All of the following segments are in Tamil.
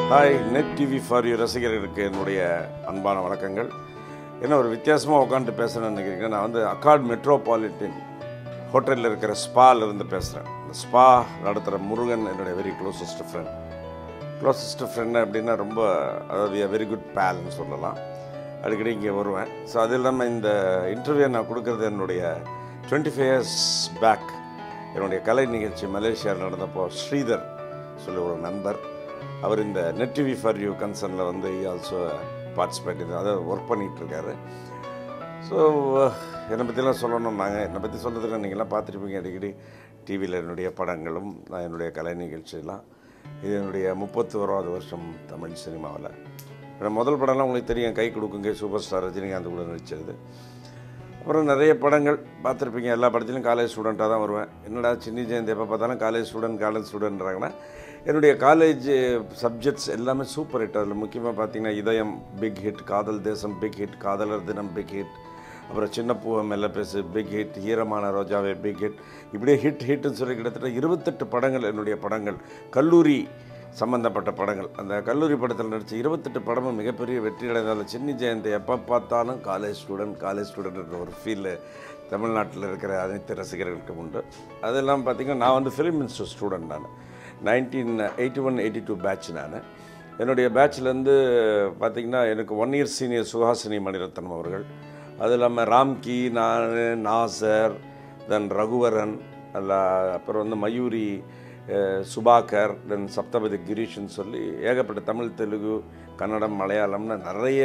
Hi net TV for you ரசிகர்களுக்கு என்னுடைய அன்பான வணக்கங்கள் என்ன ஒரு வித்தியாசமாக உட்காந்துட்டு பேசுகிறேன்னு நினைக்கிறீங்க நான் வந்து அக்கார்ட் மெட்ரோபாலிட்டன் ஹோட்டலில் இருக்கிற ஸ்பால இருந்து பேசுகிறேன் இந்த ஸ்பா நடத்துகிற முருகன் என்னுடைய very closest friend closest friend அப்படின்னா ரொம்ப அதாவது வெரி குட் பேல்னு சொல்லலாம் அடிக்கடி இங்கே வருவேன் ஸோ அது இல்லாமல் இந்த இன்டர்வியூ நான் கொடுக்குறது என்னுடைய டுவெண்ட்டி ஃபைவ் இயர்ஸ் பேக் என்னுடைய கலை நிகழ்ச்சி மலேசியாவில் நடந்தப்போ ஸ்ரீதர் சொல்லி ஒரு நண்பர் அவர் இந்த நெட் டிவி ஃபார் யூ கன்சர்னில் வந்து ஆல்சோ பார்ட்டிசிபேட் அதாவது ஒர்க் பண்ணிகிட்டு இருக்காரு ஸோ என்னை பற்றிலாம் சொல்லணும் நாங்கள் என்னை பற்றி சொல்கிறதுக்கு நீங்களாம் பார்த்துருப்பீங்க அடிக்கடி டிவியில் என்னுடைய படங்களும் நான் என்னுடைய கலை நிகழ்ச்சியெல்லாம் இது என்னுடைய முப்பத்தோராவது வருஷம் தமிழ் சினிமாவில் என்னோட முதல் படம்லாம் உங்களுக்கு தெரியும் கை கொடுக்குங்க சூப்பர் ஸ்டார் ரஜினிகாந்த் கூட நடிச்சது அப்புறம் நிறைய படங்கள் பார்த்துருப்பீங்க எல்லா படத்துலையும் காலேஜ் ஸ்டூடெண்ட்டாக தான் வருவேன் என்னடா சின்னி ஜெயந்தி எப்போ பார்த்தாலும் காலேஜ் ஸ்டூடெண்ட் காலேஜ் ஸ்டூடெண்ட்றாங்கன்னா என்னுடைய காலேஜ் சப்ஜெக்ட்ஸ் எல்லாமே சூப்பர் ஹிட் அதில் முக்கியமாக பார்த்தீங்கன்னா இதயம் பிக் ஹிட் காதல் தேசம் பிக் ஹிட் காதலர் தினம் பிக் ஹிட் அப்புறம் சின்ன பூவை மெல்ல பேசு big hit Eeramana Rojave big hit இப்படியே ஹிட் ஹிட்னு சொல்லி கிட்டத்தட்ட இருபத்தெட்டு படங்கள் என்னுடைய படங்கள் கல்லூரி சம்மந்தப்பட்ட படங்கள் அந்த கல்லூரி படத்தில் நடித்த இருபத்தெட்டு படமும் மிகப்பெரிய வெற்றி அடைந்தால் சின்னி ஜெயந்தி எப்போ பார்த்தாலும் காலேஜ் ஸ்டூடெண்ட் காலேஜ் ஸ்டூடெண்ட்ன்ற ஒரு ஃபீல் தமிழ்நாட்டில் இருக்கிற அனைத்து ரசிகர்களுக்கும் உண்டு அதெல்லாம் பார்த்திங்கன்னா நான் வந்து ஃபிலிம் இன்ஸ்டியூட் ஸ்டூடெண்ட் நான் nineteen eighty one eighty two batch நான் என்னுடைய பேட்ச்லேருந்து பார்த்திங்கன்னா எனக்கு one year senior Suhasini Maniratnam அவர்கள் அது இல்லாமல் ராம்கி நான் நாசர் தென் ரகுவரன் அல்ல அப்புறம் வந்து மயூரி அஹ், சுபாகர் தென் சப்தபதி கிரீஷ்னு சொல்லி ஏகப்பட்ட தமிழ் தெலுங்கு கன்னடம் மலையாளம்னு நிறைய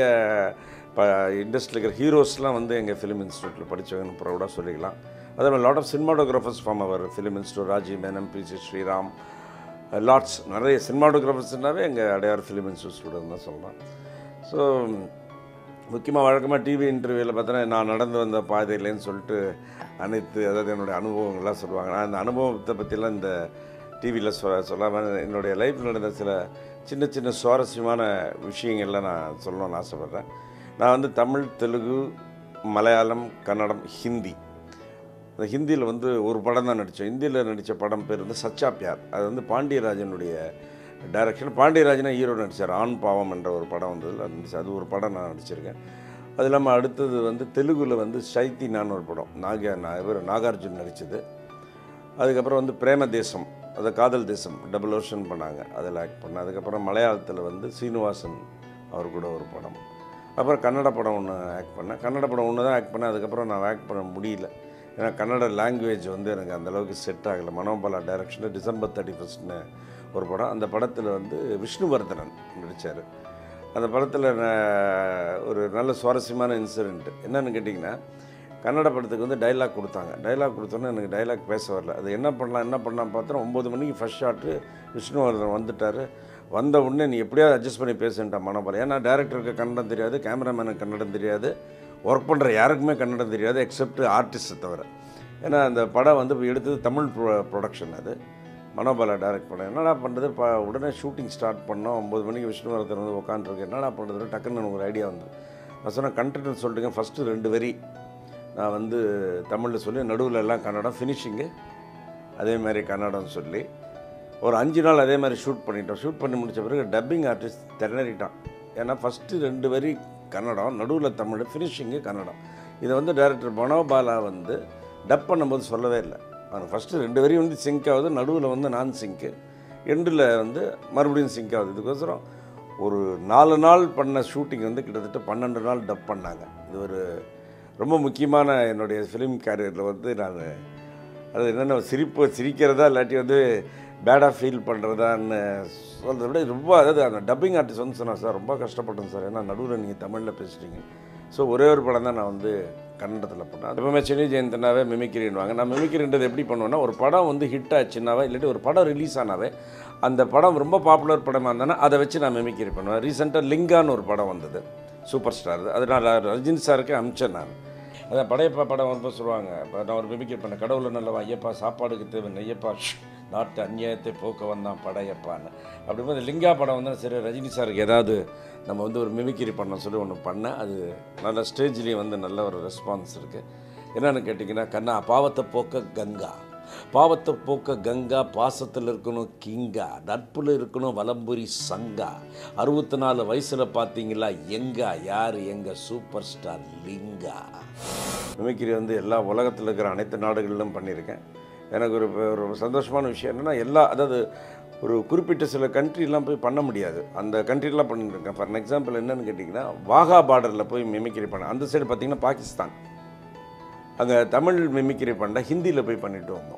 ப இண்டஸ்ட்ரியில் இருக்கிற ஹீரோஸ்லாம் வந்து எங்கள் ஃபிலிம் இன்ஸ்டியூட்டில் படித்தவங்கன்னு ப்ரௌடாக சொல்லிக்கலாம் அதே மாதிரி லாட் ஆஃப் சினிமாட்டோகிராஃபர்ஸ் ஃபார்ம் அவர் film institute Rajiv Menon P C Sreeram lots நிறைய சினிமாட்டோகிராஃபர்ஸ்னாவே எங்கள் அடையார் ஃபிலிம் இன்ஸ்டியூட் ஸ்டூடெண்ட் தான் சொல்லலாம் ஸோ முக்கியமாக வழக்கமாக டிவி இன்டர்வியூவில் பார்த்தோன்னா நான் நடந்து வந்த பாதையிலேன்னு சொல்லிட்டு அனைத்து அதாவது என்னுடைய அனுபவங்கள்லாம் சொல்லுவாங்க நான் அந்த அனுபவத்தை பற்றிலாம் இந்த டிவியில் சொ சொல்லாமல் என்னுடைய லைஃப்பில் நடந்த சில சின்ன சின்ன சுவாரஸ்யமான விஷயங்கள்லாம் நான் சொல்லணும்னு ஆசைப்பட்றேன் நான் வந்து தமிழ் தெலுங்கு மலையாளம் கன்னடம் ஹிந்தி அந்த ஹிந்தியில் வந்து ஒரு படம் தான் நடித்தோம் ஹிந்தியில் நடித்த படம் பேர் வந்து சச்சா பியார் அது வந்து பாண்டியராஜனுடைய டைரக்ஷன் பாண்டியராஜனா ஹீரோ நடித்தார் ஆண் பாவம் என்ற ஒரு படம் வந்ததில் நடிச்சு அது ஒரு படம் நான் நடிச்சிருக்கேன் அது இல்லாமல் அடுத்தது வந்து தெலுங்குல வந்து சைத்தினான்னு ஒரு படம் நாக நா- இவர் நாகார்ஜுன் நடித்தது அதுக்கப்புறம் வந்து பிரேம தேசம் அது காதல் தேசம் டபுள் வருஷன் பண்ணாங்க அதில் ஆக்ட் பண்ணேன் அதுக்கப்புறம் மலையாளத்தில் வந்து சீனிவாசன் அவர் கூட ஒரு படம் அப்புறம் கன்னட படம் ஒன்று ஆக்ட் பண்ணேன் கன்னட படம் ஒன்று தான் ஆக்ட் பண்ணேன் அதுக்கப்புறம் நான் ஆக்ட் பண்ண முடியல ஏன்னா கன்னட லாங்குவேஜ் வந்து எனக்கு அந்தளவுக்கு செட் ஆகலை மனோபாலா டைரக்ஷனில் டிசம்பர் தேர்ட்டி ஃபஸ்ட்னு ஒரு படம் அந்த படத்தில் வந்து விஷ்ணுவர்தனன் நடித்தார் அந்த படத்தில் ஒரு நல்ல சுவாரஸ்யமான இன்சிடெண்ட் என்னன்னு கேட்டிங்கன்னா கன்னட படத்துக்கு வந்து டைலாக் கொடுத்தாங்க டைலாக் கொடுத்தோன்னே எனக்கு டைலாக் பேச வரல அது என்ன பண்ணலாம் என்ன பண்ணலாம் பார்த்தா ஒம்பது மணிக்கு ஃபஸ்ட் ஷாட்டு விஷ்ணுவர்தன் வந்துட்டார் வந்த உடனே நீ எப்படியாவது அட்ஜஸ்ட் பண்ணி பேசுன்ட்டான் மனோபலம் ஏன்னா டேரக்டருக்கு கன்னடம் தெரியாது கேமராமேனுக்கு கன்னடம் தெரியாது ஒர்க் பண்ணுற யாருக்குமே கன்னடம் தெரியாது எக்ஸப்ட் ஆர்டிஸ்ட்டை தவிர ஏன்னா அந்த படம் வந்து இப்ப எடுத்தது தமிழ் ப்ரொ ப்ரொடக்ஷன் அது மனோபாலா டைரக்ட் பண்ணேன் என்னடா பண்ணுறது இப்போ உடனே ஷூட்டிங் ஸ்டார்ட் பண்ணோம் ஒம்பது மணிக்கு விஷ்ணுவர்தன் வந்து உட்காந்துருக்கு என்னடா பண்ணுறது டக்குன்னு எனக்கு ஒரு ஐடியா வந்து நான் சொன்னேன் கண்டென்ட் சொல்லிட்டுங்க ஃபஸ்ட்டு ரெண்டு வரி நான் வந்து தமிழில் சொல்லி நடுவில் எல்லாம் கன்னடம் ஃபினிஷிங்கு அதே மாதிரி கன்னடம் சொல்லி ஒரு அஞ்சு நாள் அதே மாதிரி ஷூட் பண்ணிட்டோம் ஷூட் பண்ணி முடிச்ச பிறகு டப்பிங் ஆர்டிஸ்ட் திணறிட்டான் ஏன்னா ஃபஸ்ட்டு ரெண்டு வரி கன்னடம் நடுவில் தமிழ் ஃபினிஷிங்கு கன்னடம் இதை வந்து டைரக்டர் மனோபாலா வந்து டப் பண்ணும்போது சொல்லவே இல்லை அவனுக்கு ஃபஸ்ட்டு ரெண்டு வரி வந்து சிங்க் ஆகுது நடுவில் வந்து நான் சிங்க்கு எண்டில் வந்து மறுபடியும் சிங்க் ஆகுது இதுக்கோசரம் ஒரு நாலு நாள் பண்ண ஷூட்டிங் வந்து கிட்டத்தட்ட பன்னெண்டு நாள் டப் பண்ணாங்க இது ஒரு ரொம்ப முக்கியமான என்னுடைய ஃபிலிம் கேரியரில் வந்து நான் அது என்னென்ன சிரிப்பு சிரிக்கிறதா இல்லாட்டி வந்து பேடாக ஃபீல் பண்ணுறதான்னு சொல்கிறத விட ரொம்ப அதாவது அந்த டப்பிங் ஆர்டிஸ்ட் வந்து சொன்னார் சார் ரொம்ப கஷ்டப்பட்டேன் சார் ஏன்னா நடுவில் நீங்கள் தமிழில் பேசுகிறீங்க ஸோ ஒரே ஒரு படம் தான் நான் வந்து கன்னடத்தில் பண்ணேன் எப்பவுமே சென்னை ஜெயந்தனாவே மிமிக்ரின்வாங்க நான் மிமிக்ரின்றது எப்படி பண்ணுவேன்னா ஒரு படம் வந்து ஹிட் ஆச்சுன்னாவே இல்லாட்டி ஒரு படம் ரிலீஸ் ஆனாவே அந்த படம் ரொம்ப பாப்புலர் படமாக இருந்தானா அதை வச்சு நான் மிமிக்ரி பண்ணுவேன் ரீசெண்டாக லிங்கான்னு ஒரு படம் வந்தது சூப்பர் ஸ்டார் அது நான் ரஜினி சாருக்கு அமிச்சேன் நான் அதான் படையப்பா படம் வரும்போது சொல்லுவாங்க இப்போ நான் ஒரு மிமிக்ரி பண்ண கடவுள் நல்லவா ஐயப்பா சாப்பாடுக்கு தேவை நெய்யப்பா ஷ், நாட்டு அநியாயத்தை போக்க வந்தான் படையப்பான்னு அப்படிங்கும்போது லிங்கா படம் வந்து சரி ரஜினி சாருக்கு ஏதாவது நம்ம வந்து ஒரு மிமிக்ரி பண்ண சொல்லி ஒன்று பண்ணேன் அது நல்ல ஸ்டேஜ்லேயும் வந்து நல்ல ஒரு ரெஸ்பான்ஸ் இருக்குது என்னென்னு கேட்டிங்கன்னா கண்ணா பாவத்தை போக்க கங்கா பாவத்தை போக்க கங்கா பாசத்தில் இருக்கணும் கிங்கா நட்பில் இருக்கணும் வலம்புரி சங்கா அறுபத்தி நாலு வயசில் பார்த்தீங்களா எங்கா யார் எங்க சூப்பர் ஸ்டார் லிங்கா மிமிக்ரி வந்து எல்லா உலகத்தில் இருக்கிற அனைத்து நாடுகளிலும் பண்ணியிருக்கேன் எனக்கு ஒரு ஒரு சந்தோஷமான விஷயம் என்னென்னா எல்லா அதாவது ஒரு குறிப்பிட்ட சில கண்ட்ரிலாம் போய் பண்ண முடியாது அந்த கண்ட்ரிலாம் பண்ணியிருக்கேன் ஃபார் எக்ஸாம்பிள் என்னன்னு கேட்டிங்கன்னா வாகா பார்டரில் போய் மிமிக்ரி பண்ண அந்த சைடு பார்த்தீங்கன்னா பாகிஸ்தான் அங்கே தமிழ் மிமிக்ரி பண்ண ஹிந்தியில் போய் பண்ணிட்டு வந்தோம்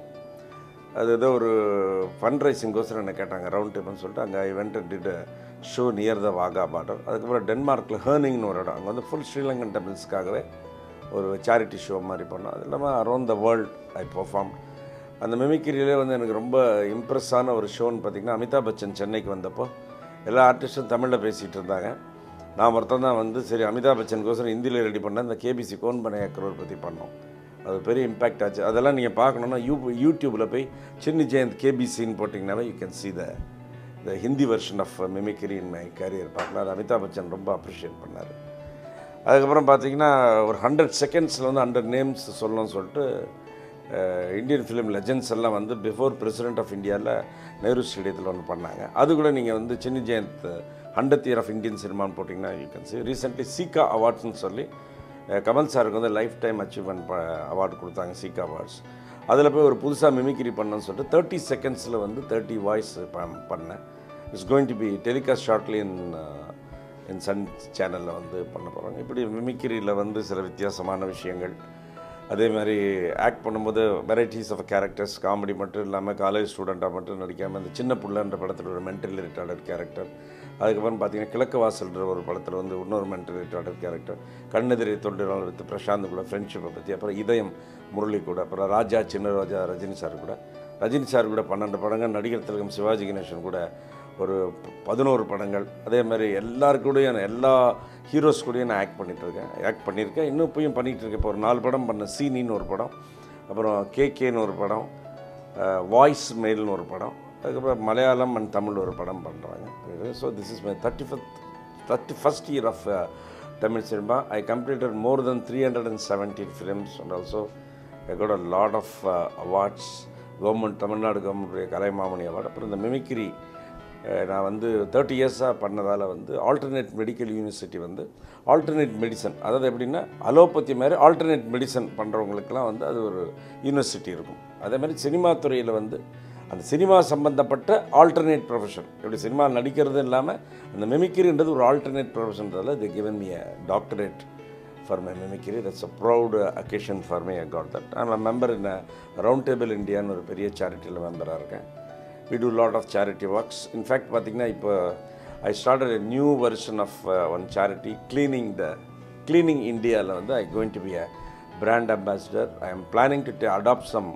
அது ஏதோ ஒரு ஃபண்ட் ரைசிங்கோசரம் என்ன கேட்டாங்க ரவுண்ட் டேபிள்னு சொல்லிட்டு அங்கே I went did show near the Wagah border அதுக்கப்புறம் டென்மார்க்கில் ஹேர்னிங்னு ஒரு இடம் அங்கே வந்து ஃபுல் ஸ்ரீலங்கன் டெம்பிள்ஸ்க்காகவே ஒரு சேரிட்டி ஷோ மாதிரி பண்ணோம் அது இல்லாமல் around the world I perform அந்த மிமிக்ரியிலே வந்து எனக்கு ரொம்ப இம்ப்ரெஸ் ஆன ஒரு ஷோன்னு பார்த்தீங்கன்னா அமிதாப் பச்சன் சென்னைக்கு வந்தப்போ எல்லா ஆர்டிஸ்ட்டும் தமிழில் பேசிகிட்டு இருந்தாங்க நான் ஒருத்தன் தான் வந்து சரி அமிதாப் பச்சனுக்கோசரம் ஹிந்தியில் ரெடி பண்ண இந்த கேபிசி கோன் பண்ண கரோர் பற்றி பண்ணோம் அது பெரிய இம்பேக்ட் ஆச்சு அதெல்லாம் நீங்கள் பார்க்கணுன்னா யூ யூடியூப்பில் போய் சின்னி ஜெயந்த் கேபிசின்னு போட்டிங்கனாவே you can see the the Hindi version of mimicry in my career பார்க்கலாம் அது அமிதாப் பச்சன் ரொம்ப அப்ரிஷியேட் பண்ணார் அதுக்கப்புறம் பார்த்தீங்கன்னா ஒரு ஹண்ட்ரட் செகண்ட்ஸில் வந்து ஹண்ட்ரட் நேம்ஸ் சொல்லணும்னு சொல்லிட்டு அஹ், இந்தியன் ஃபிலிம் லெஜெண்ட்ஸ் எல்லாம் வந்து பிஃபோர் பிரசிடென்ட் ஆஃப் இந்தியாவில் நேரு ஸ்டேடியத்தில் ஒன்று பண்ணாங்க அது கூட நீங்கள் வந்து Chinni Jayanth hundred year of Indian சினிமான்னு போட்டிங்கன்னா யூ கேன் சி ரீசெண்ட்லி சீகா அவார்ட்ஸ்னு சொல்லி அஹ், கமல் சாருக்கு வந்து லைஃப் டைம் அச்சீவ்மெண்ட் அவார்டு கொடுத்தாங்க சீகா அவார்ட்ஸ் அதில் போய் ஒரு புதுசாக மிமிக்ரி பண்ணணும்னு சொல்லிட்டு தேர்ட்டி செகண்ட்ஸில் வந்து தேர்ட்டி வாய்ஸ் பண்ணேன் it's going to be telecast shortly in in Sun சேனலில் வந்து பண்ண போகிறாங்க இப்படி மிமிக்ரியில் வந்து சில வித்தியாசமான விஷயங்கள் அதே மாதிரி ஆக்ட் பண்ணும்போது வெரைட்டிஸ் ஆஃப் கேரக்டர்ஸ் காமெடி மட்டும் இல்லாமல் காலேஜ் ஸ்டூடெண்ட்டாக மட்டும் நடிக்காமல் அந்த சின்ன புள்ளன்ற படத்தில் ஒரு மென்டலி ரிட்டார்டட் கேரக்டர் அதுக்கப்புறம் பார்த்தீங்கன்னா கிழக்கு வாசல்ன்ற ஒரு படத்தில் வந்து இன்னொரு mentally retarded character Kannedhirey Thondrinal with Prashanth கூட ஃப்ரெண்ட்ஷிப்பை பற்றி அப்புறம் இதயம் முரளி கூட அப்புறம் ராஜா சின்ன ராஜா ரஜினி சார் கூட ரஜினி சார் கூட பன்னெண்டு படங்கள் நடிகர் திலகம் சிவாஜி கணேசன் கூட ஒரு பதினோரு படங்கள் அதே மாதிரி எல்லாரு கூடயும் நான் எல்லா ஹீரோஸ் கூடயும் நான் ஆக்ட் பண்ணிட்டு இருக்கேன் ஆக்ட் பண்ணியிருக்கேன் இன்னும் இப்பயும் பண்ணிகிட்டு இருக்கேன் இப்போ ஒரு நாலு படம் பண்ணேன் சீனின்னு ஒரு படம் அப்புறம் கேகேன்னு ஒரு படம் வாய்ஸ் மெயில்னு ஒரு படம் அதுக்கப்புறம் மலையாளம் அண்ட் தமிழ் ஒரு படம் பண்ணுறாங்க so this is my thirty first thirty first year of Tamil cinema I completed more then three hundred and seventeen films and also I got a lot of awards government Tamil Nadu கவர்மெண்ட்டுடைய கலைமாமணி அவார்டு அப்புறம் இந்த மிமிக்ரி அஹ் நான் வந்து தேர்ட்டி இயர்ஸாக பண்ணதால் வந்து ஆல்டர்னேட் மெடிக்கல் யூனிவர்சிட்டி வந்து ஆல்டர்னேட் மெடிசன் அதாவது எப்படின்னா அலோபதி மாதிரி ஆல்டர்னேட் மெடிசன் பண்ணுறவங்களுக்குலாம் வந்து அது ஒரு யூனிவர்சிட்டி இருக்கும் அதே மாதிரி சினிமா துறையில் வந்து அந்த சினிமா சம்பந்தப்பட்ட ஆல்டர்னேட் ப்ரொஃபஷன் எப்படி சினிமா நடிக்கிறது இல்லாமல் அந்த மெமிக்ரின்றது ஒரு ஆல்டர்னேட் ப்ரொஃபஷன்றதால they given me a doctorate for my mimicry. That's a proud uh, occasion for me. I got that. I'm a member in a Round Table India ஒரு பெரிய சேரிட்டியில் மெம்பராக இருக்கேன் we do lot of charity works in fact பார்த்தீங்கன்னா இப்போ I started a new version of one charity cleaning the cleaning இந்தியாவில் வந்து I going to be a brand ambassador I am planning to adopt some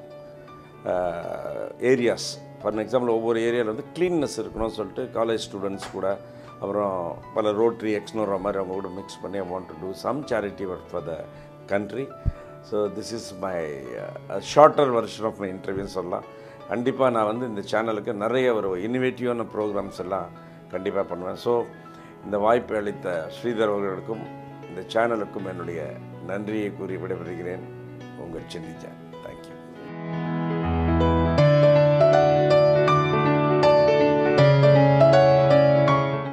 areas for example ஒவ்வொரு ஏரியாவில் வந்து க்ளீன்னஸ் இருக்கணும்னு சொல்லிட்டு காலேஜ் ஸ்டூடெண்ட்ஸ் கூட அப்புறம் பல ரோட்ரி எக்ஸ்னோரா மாதிரி அவங்க கூட மிக்ஸ் பண்ணி I want to do some charity work for the country so this is my shorter version of my இன்டர்வியூன்னு சொல்லலாம் கண்டிப்பாக நான் வந்து இந்த சேனலுக்கு நிறைய ஒரு இன்னோவேட்டிவான ப்ரோக்ராம்ஸ் எல்லாம் கண்டிப்பாக பண்ணுவேன் ஸோ இந்த வாய்ப்பை அளித்த ஸ்ரீதர் அவர்களுக்கும் இந்த சேனலுக்கும் என்னுடைய நன்றியை கூறி விடைபெறுகிறேன் உங்கள் சிந்திச்சேன்